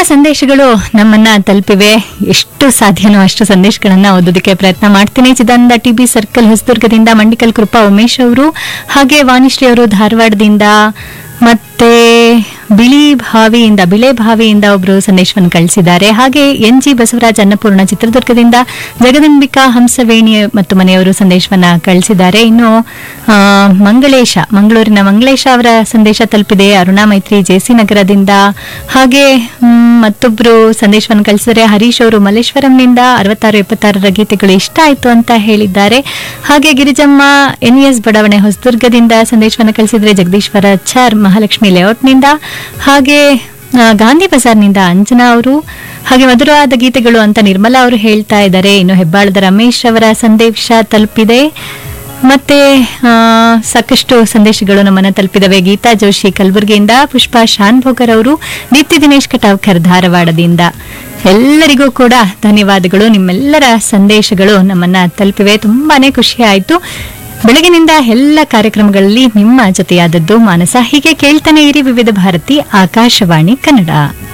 ಸಂದೇಶಗಳು ನಮ್ಮನ್ನ ತಲುಪಿವೆ ಎಷ್ಟು ಸಾಧ್ಯನೋ ಅಷ್ಟು ಸಂದೇಶಗಳನ್ನ ಓದೋದಕ್ಕೆ ಪ್ರಯತ್ನ ಮಾಡ್ತೀನಿ ಚಿದಾನಂದ ಟಿ ಬಿ ಸರ್ಕಲ್ ಹೊಸದುರ್ಗದಿಂದ ಮಂಡಿಕಲ್ ಕೃಪಾ ಉಮೇಶ್ ಅವರು ಹಾಗೆ ವಾಣಿಶ್ರೀ ಅವರು ಧಾರವಾಡದಿಂದ ಮತ್ತೆ ಬಿಳಿ ಭಾವಿಯಿಂದ ಬಿಳೆ ಭಾವಿಯಿಂದ ಒಬ್ರು ಸಂದೇಶವನ್ನು ಕಳಿಸಿದ್ದಾರೆ ಹಾಗೆ ಎನ್ ಜಿ ಬಸವರಾಜ್ ಅನ್ನಪೂರ್ಣ ಚಿತ್ರದುರ್ಗದಿಂದ ಜಗದಂಬಿಕಾ ಹಂಸವೇಣಿ ಮತ್ತು ಮನೆಯವರು ಸಂದೇಶವನ್ನ ಕಳಿಸಿದ್ದಾರೆ ಇನ್ನು ಆ, ಮಂಗಳೇಶ ಮಂಗಳೂರಿನ ಮಂಗಳೇಶ ಅವರ ಸಂದೇಶ ತಲುಪಿದೆ ಅರುಣಾ ಮೈತ್ರಿ ಜೆಸಿ ನಗರದಿಂದ ಹಾಗೆ ಮ್, ಮತ್ತೊಬ್ರು ಸಂದೇಶವನ್ನು ಕಳಿಸಿದರೆ ಹರೀಶ್ ಅವರು ಮಲ್ಲೇಶ್ವರಂನಿಂದ ಅರವತ್ತಾರು ಎಪ್ಪತ್ತಾರರ ಗೀತೆಗಳು ಇಷ್ಟ ಆಯ್ತು ಅಂತ ಹೇಳಿದ್ದಾರೆ ಹಾಗೆ ಗಿರಿಜಮ್ಮ ಎನ್ ಎಸ್ ಬಡಾವಣೆ ಹೊಸದುರ್ಗದಿಂದ ಸಂದೇಶವನ್ನು ಕಳಿಸಿದರೆ ಜಗದೀಶ್ವರ ಚಾರ್ ಮಹಾಲಕ್ಷ್ಮಿ ಲೇಔಟ್ನಿಂದ ಹಾಗೆ ಆ, ಗಾಂಧಿ ಬಜಾರ್ನಿಂದ ಅಂಜನಾ ಅವರು ಹಾಗೆ ಮಧುರವಾದ ಗೀತೆಗಳು ಅಂತ ನಿರ್ಮಲಾ ಅವರು ಹೇಳ್ತಾ ಇದ್ದಾರೆ ಇನ್ನು ಹೆಬ್ಬಾಳದ ರಮೇಶ್ ಅವರ ಸಂದೇಶ ತಲುಪಿದೆ ಮತ್ತೆ ಆ, ಸಾಕಷ್ಟು ಸಂದೇಶಗಳು ನಮ್ಮನ್ನ ತಲುಪಿದವೆ ಗೀತಾ ಜೋಶಿ ಕಲಬುರಗಿಯಿಂದ ಪುಷ್ಪಾ ಶಾನ್ಭೋಗರ್ ಅವರು ದೀಪ್ತಿ ದಿನೇಶ್ ಕಟಾವ್ಕರ್ ಧಾರವಾಡದಿಂದ ಎಲ್ಲರಿಗೂ ಕೂಡ ಧನ್ಯವಾದಗಳು ನಿಮ್ಮೆಲ್ಲರ ಸಂದೇಶಗಳು ನಮ್ಮನ್ನ ತಲುಪಿವೆ ತುಂಬಾನೇ ಖುಷಿ ಆಯ್ತು ಬೆಳಗಿನಿಂದ ಎಲ್ಲ ಕಾರ್ಯಕ್ರಮಗಳಲ್ಲಿ ನಿಮ್ಮ ಜೊತೆಯಾದದ್ದು ಮಾನಸ ಹೀಗೆ ಕೇಳ್ತಾನೆ ಇರಿ ವಿವಿಧ ಭಾರತಿ ಆಕಾಶವಾಣಿ ಕನ್ನಡ